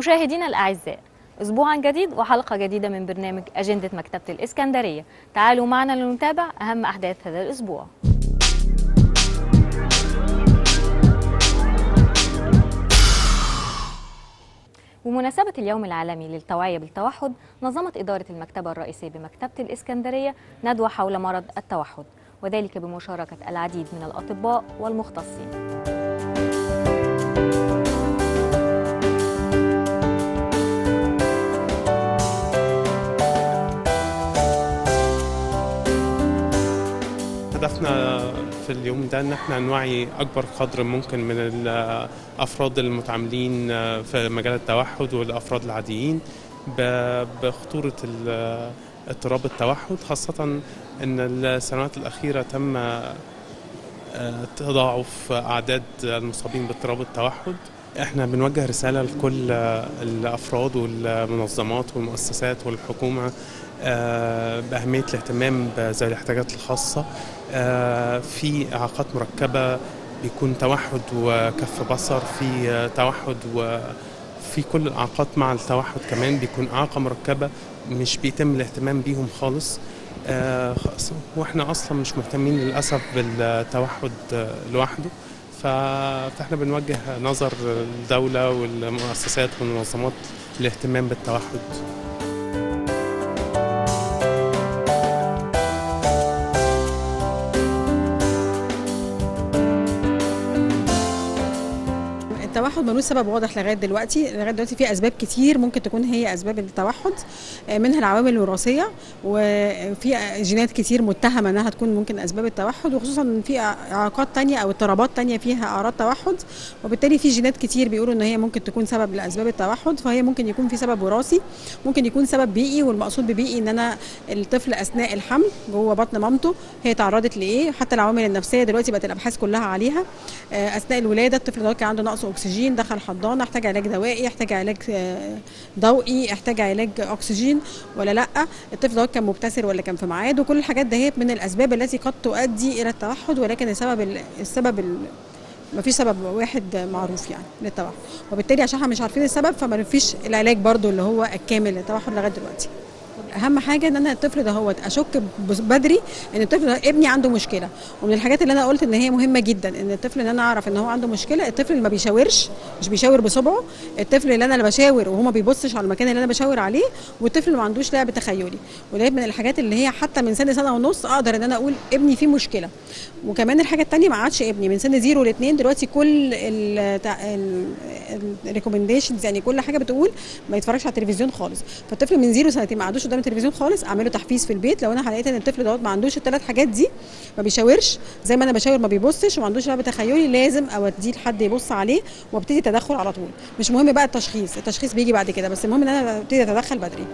مشاهدينا الأعزاء أسبوعا جديد وحلقة جديدة من برنامج أجندة مكتبة الإسكندرية تعالوا معنا لنتابع أهم أحداث هذا الأسبوع بمناسبة اليوم العالمي للتوعية بالتوحد نظمت إدارة المكتبة الرئيسية بمكتبة الإسكندرية ندوة حول مرض التوحد وذلك بمشاركة العديد من الأطباء والمختصين هدفنا في اليوم ده ان احنا نوعي اكبر قدر ممكن من الافراد المتعاملين في مجال التوحد والافراد العاديين ب- بخطوره ال- اضطراب التوحد خاصه ان السنوات الاخيره تم آه، تضاعف اعداد المصابين باضطراب التوحد احنا بنوجه رساله لكل الافراد والمنظمات والمؤسسات والحكومه آه، باهميه الاهتمام بذوي الاحتياجات الخاصه آه، في اعاقات مركبه بيكون توحد وكف بصر في آه، توحد وفي كل الاعاقات مع التوحد كمان بيكون اعاقه مركبه مش بيتم الاهتمام بيهم خالص آه، خاصة- واحنا اصلا مش مهتمين للاسف بالتوحد آه، لوحده ف- فاحنا بنوجه نظر الدوله والمؤسسات والمنظمات للاهتمام بالتوحد التوحد ملوش سبب واضح لغايه دلوقتي لغايه دلوقتي في اسباب كتير ممكن تكون هي اسباب التوحد آه، منها العوامل الوراثيه وفي جينات كتير متهمه انها تكون ممكن اسباب التوحد وخصوصا ان في اعاقات تانية او اضطرابات تانية فيها اعراض توحد وبالتالي في جينات كتير بيقولوا ان هي ممكن تكون سبب لاسباب التوحد فهي ممكن يكون في سبب وراثي ممكن يكون سبب بيئي والمقصود ببيئي ان انا الطفل اثناء الحمل جوه بطن مامته هي تعرضت لايه حتى العوامل النفسيه دلوقتي بقت الابحاث كلها عليها آه، اثناء الولاده الطفل ده كان عنده نقص اكسجين دخل حضانه احتاج علاج دوائي احتاج علاج آه، ضوئي احتاج علاج اكسجين ولا لا الطفل ده كان مبتسر ولا كان في ميعاد وكل الحاجات دهيت من الاسباب التي قد تؤدي الى التوحد ولكن السبب ال- السبب ال- ما فيش سبب واحد معروف يعني للتوحد وبالتالي عشان احنا مش عارفين السبب فما فيش العلاج برضو اللي هو الكامل للتوحد لغايه دلوقتي اهم حاجه ان انا الطفل ده هو اشك بس- بدري ان الطفل ده ابني عنده مشكله ومن الحاجات اللي انا قلت ان هي مهمه جدا ان الطفل ان انا اعرف ان هو عنده مشكله الطفل اللي ما بيشاورش مش بيشاور بصبعه الطفل اللي انا اللي بشاور وهو ما بيبصش على المكان اللي انا بشاور عليه والطفل اللي ما عندوش لعب تخيلي وده من الحاجات اللي هي حتى من سن سنه ونص اقدر ان انا اقول ابني فيه مشكله وكمان الحاجه الثانيه ما عادش ابني من سن زيرو لاثنين دلوقتي كل الريكومنديشنز يعني كل حاجه بتقول ما يتفرجش على التلفزيون خالص فالطفل من زيرو سنتين ما عندوش قدام التلفزيون خالص اعمله تحفيز في البيت لو انا لقيت ان الطفل دوت ما عندوش الثلاث حاجات دي ما بيشاورش زي ما انا بشاور ما بيبصش وما عندوش لعب تخيلي لازم اوديه لحد يبص عليه وابتدي تدخل على طول مش مهم بقى التشخيص التشخيص بيجي بعد كده بس المهم ان انا ابتدي اتدخل بدري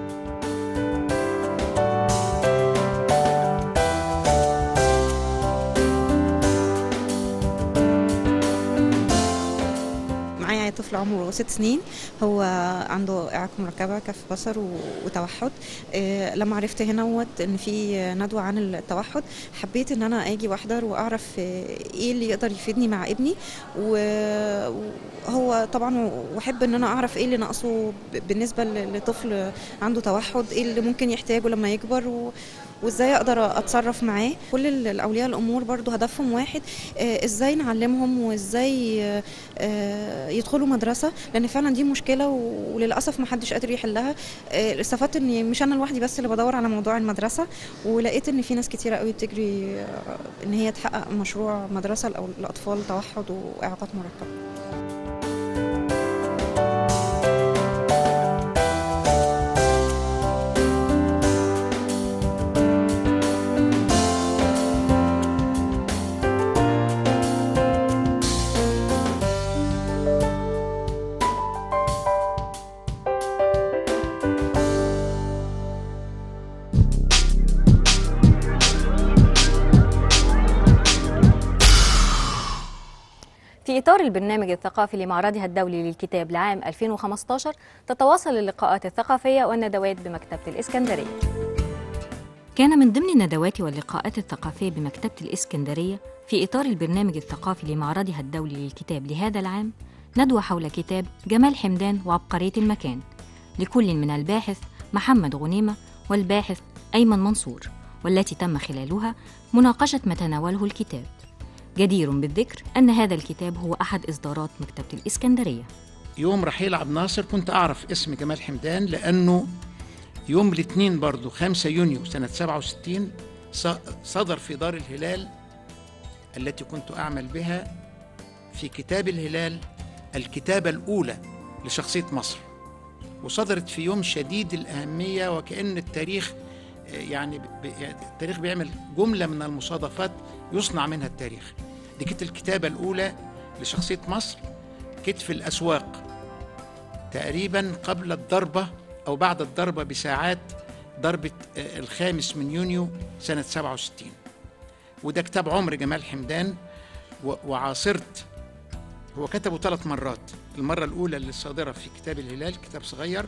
معايا طفل عمره ست سنين هو عنده إعاقة مركبة كف بصر و- وتوحد إيه، لما عرفت هنا وت ان في ندوة عن التوحد حبيت ان انا اجي واحضر واعرف آه، ايه اللي يقدر يفيدني مع ابني و- وهو طبعا واحب ان انا اعرف ايه اللي ناقصه ب- بالنسبة ل- لطفل عنده توحد ايه اللي ممكن يحتاجه لما يكبر و وازاي اقدر اتصرف معاه كل ال- الاولياء الامور برضو هدفهم واحد آه، ازاي نعلمهم وازاي آه، آه، يدخلوا مدرسه لان فعلا دي مشكله و- وللاسف ما حدش قادر يحلها آه، استفدت ان مش انا لوحدي بس اللي بدور على موضوع المدرسه ولقيت ان في ناس كتيره قوي بتجري آه، ان هي تحقق مشروع مدرسه لأو- لاطفال توحد واعاقات مركبه في إطار البرنامج الثقافي لمعرضها الدولي للكتاب لعام 2015 تتواصل اللقاءات الثقافية والندوات بمكتبة الإسكندرية كان من ضمن الندوات واللقاءات الثقافية بمكتبة الإسكندرية في إطار البرنامج الثقافي لمعرضها الدولي للكتاب لهذا العام ندوة حول كتاب جمال حمدان وعبقرية المكان لكل من الباحث محمد غنيمة والباحث أيمن منصور والتي تم خلالها مناقشة ما تناوله الكتاب جدير بالذكر أن هذا الكتاب هو أحد إصدارات مكتبة الإسكندرية يوم رحيل عبد الناصر كنت أعرف اسم جمال حمدان لأنه يوم الاثنين برضو 5 يونيو سنة 67 ص- صدر في دار الهلال التي كنت أعمل بها في كتاب الهلال الكتابة الأولى لشخصية مصر وصدرت في يوم شديد الأهمية وكأن التاريخ آه، يعني ب- ب- التاريخ بيعمل جملة من المصادفات يصنع منها التاريخ دي كانت الكتابة الأولى لشخصية مصر كتف الأسواق تقريبا قبل الضربة أو بعد الضربة بساعات ضربة آه، الخامس من يونيو سنة 67 وده كتاب عمر جمال حمدان و- وعاصرت هو كتبه ثلاث مرات المرة الأولى اللي الصادرة في كتاب الهلال كتاب صغير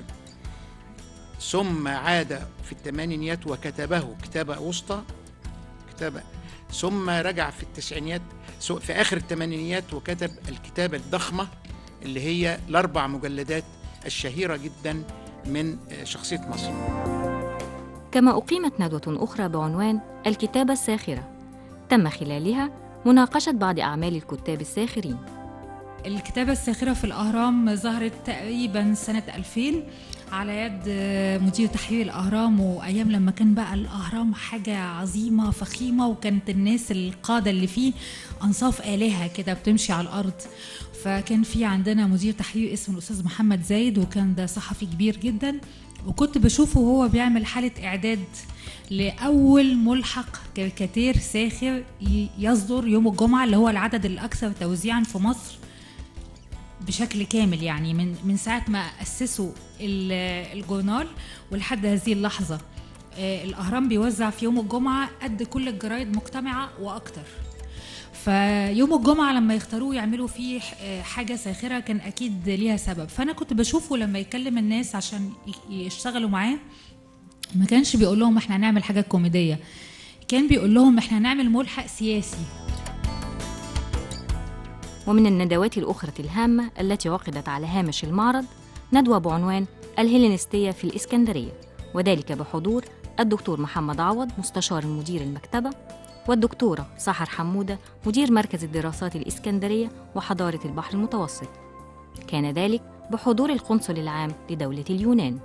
ثم عاد في الثمانينيات وكتبه كتابة وسطى كتابة ثم رجع في التسعينيات سو- في آخر الثمانينيات وكتب الكتابة الضخمة اللي هي الأربع مجلدات الشهيرة جدا من آه، شخصية مصر كما أقيمت ندوة أخرى بعنوان الكتابة الساخرة تم خلالها مناقشة بعض أعمال الكتاب الساخرين الكتابة الساخرة في الأهرام ظهرت تقريبا سنة 2000 على يد مدير تحرير الأهرام وأيام لما كان بقى الأهرام حاجة عظيمة فخيمة وكانت الناس القادة اللي فيه أنصاف آلهة كده بتمشي على الأرض فكان في عندنا مدير تحرير اسمه الأستاذ محمد زايد وكان ده صحفي كبير جدا وكنت بشوفه وهو بيعمل حالة إعداد لأول ملحق كاريكاتير ساخر ي- يصدر يوم الجمعة اللي هو العدد الأكثر توزيعا في مصر بشكل كامل يعني من من ساعه ما اسسوا ال- الجورنال ولحد هذه اللحظه آه، الاهرام بيوزع في يوم الجمعه قد كل الجرايد مجتمعه واكتر فيوم الجمعة لما يختاروه يعملوا فيه آه، حاجة ساخرة كان أكيد ليها سبب فأنا كنت بشوفه لما يكلم الناس عشان ي- يشتغلوا معاه ما كانش بيقول لهم احنا هنعمل حاجة كوميدية كان بيقول لهم احنا هنعمل ملحق سياسي ومن الندوات الأخرى الهامة التي عقدت على هامش المعرض ندوة بعنوان الهيلينستية في الإسكندرية وذلك بحضور الدكتور محمد عوض مستشار مدير المكتبة والدكتورة سحر حمودة مدير مركز الدراسات الإسكندرية وحضارة البحر المتوسط كان ذلك بحضور القنصل العام لدولة اليونان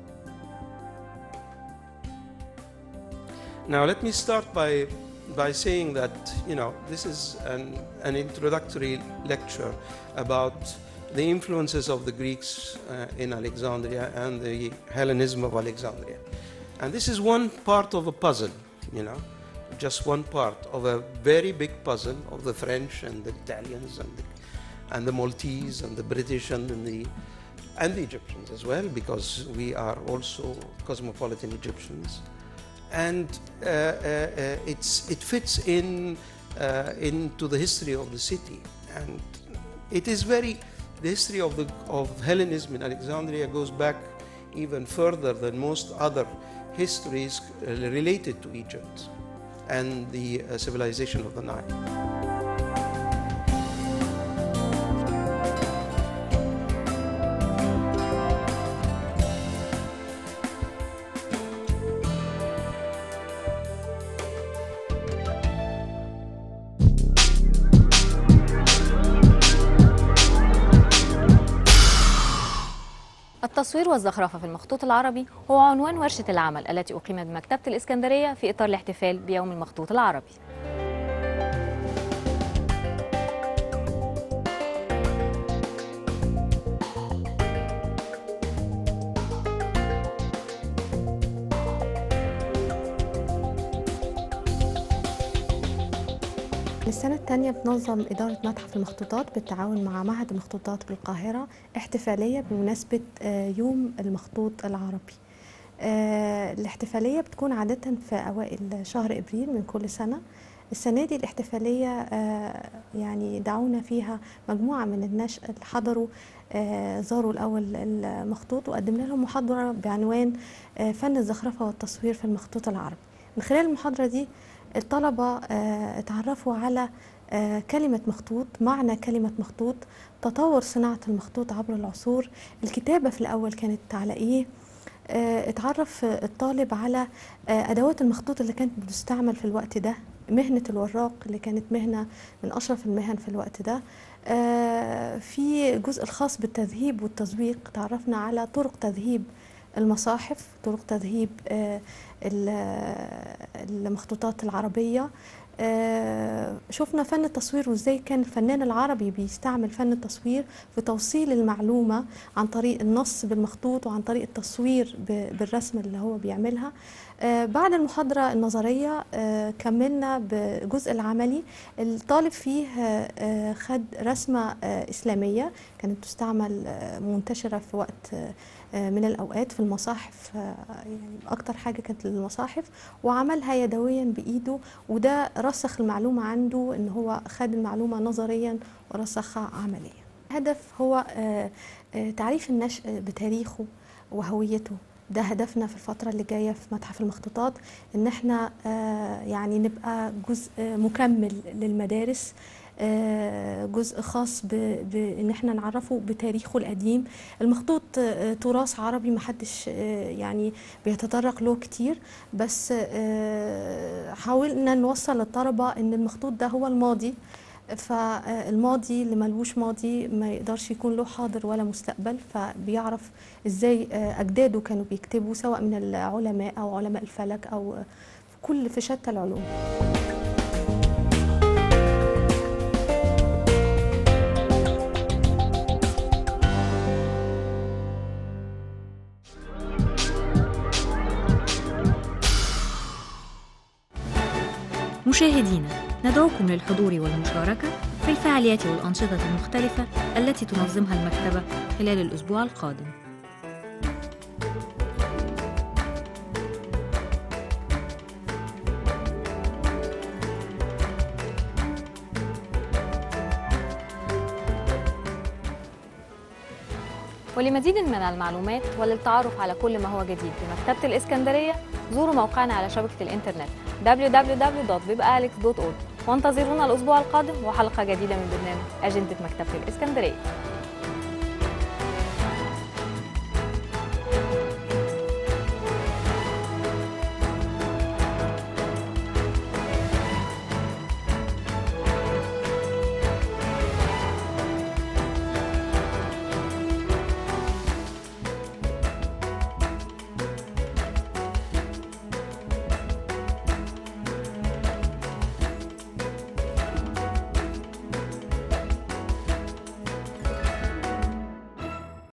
Now, let me start by, by saying that, you know, this is an, an introductory lecture about the influences of the Greeks uh, in Alexandria and the Hellenism of Alexandria. And this is one part of a puzzle, you know, just one part of a very big puzzle of the French and the Italians and the, and the Maltese and the British and the and the Egyptians as well, because we are also cosmopolitan Egyptians and uh, uh, uh, it's, it fits in uh, into the history of the city and it is very the history of the of Hellenism in Alexandria goes back even further than most other histories uh, related to Egypt and the uh, civilization of the Nile. التصوير والزخرفة في المخطوط العربي هو عنوان ورشة العمل التي أقيمت بمكتبة الإسكندرية في إطار الاحتفال بيوم المخطوط العربي السنة الثانية بتنظم إدارة متحف المخطوطات بالتعاون مع معهد المخطوطات بالقاهرة احتفالية بمناسبة آه، يوم المخطوط العربي آه، الاحتفالية بتكون عادة في أوائل شهر إبريل من كل سنة السنة دي الاحتفالية آه، يعني دعونا فيها مجموعة من الناس اللي حضروا آه، زاروا الأول المخطوط وقدمنا لهم محاضرة بعنوان آه، فن الزخرفة والتصوير في المخطوط العربي من خلال المحاضرة دي الطلبة آه، اتعرفوا على آه، كلمة مخطوط معنى كلمة مخطوط تطور صناعة المخطوط عبر العصور الكتابة في الأول كانت على إيه آه، اتعرف الطالب على آه، أدوات المخطوط اللي كانت بتستعمل في الوقت ده مهنة الوراق اللي كانت مهنة من أشرف المهن في الوقت ده آه، في الجزء الخاص بالتذهيب والتزويق تعرفنا على طرق تذهيب المصاحف طرق تذهيب آه، ال- المخطوطات العربية آه، شفنا فن التصوير وازاي كان الفنان العربي بيستعمل فن التصوير في توصيل المعلومة عن طريق النص بالمخطوط وعن طريق التصوير ب- بالرسم اللي هو بيعملها آه، بعد المحاضرة النظرية آه، كملنا بالجزء العملي الطالب فيه آه، آه، خد رسمة آه، إسلامية كانت تستعمل آه، منتشرة في وقت آه، آه، من الأوقات في المصاحف آه، يعني أكتر حاجة كانت للمصاحف وعملها يدويا بإيده وده رسخ المعلومة عنده إن هو خد المعلومة نظريا ورسخها عمليا الهدف هو آه، آه، تعريف النشء بتاريخه وهويته ده هدفنا في الفترة اللي جاية في متحف المخطوطات إن احنا آه، يعني نبقى جزء مكمل للمدارس آه، جزء خاص ب- بان احنا نعرفه بتاريخه القديم المخطوط آه، تراث عربي محدش آه، يعني بيتطرق له كتير بس آه، حاولنا نوصل للطلبة ان المخطوط ده هو الماضي فالماضي اللي ملوش ماضي ما يقدرش يكون له حاضر ولا مستقبل فبيعرف ازاي آه، اجداده كانوا بيكتبوا سواء من العلماء او علماء الفلك او في كل في شتى العلوم مشاهدينا ندعوكم للحضور والمشاركة في الفعاليات والأنشطة المختلفة التي تنظمها المكتبة خلال الأسبوع القادم ولمزيد من المعلومات وللتعرف على كل ما هو جديد في مكتبة الإسكندرية زوروا موقعنا على شبكة الإنترنت www.bibalex.org وانتظرونا الأسبوع القادم وحلقة جديدة من برنامج أجندة مكتبة الإسكندرية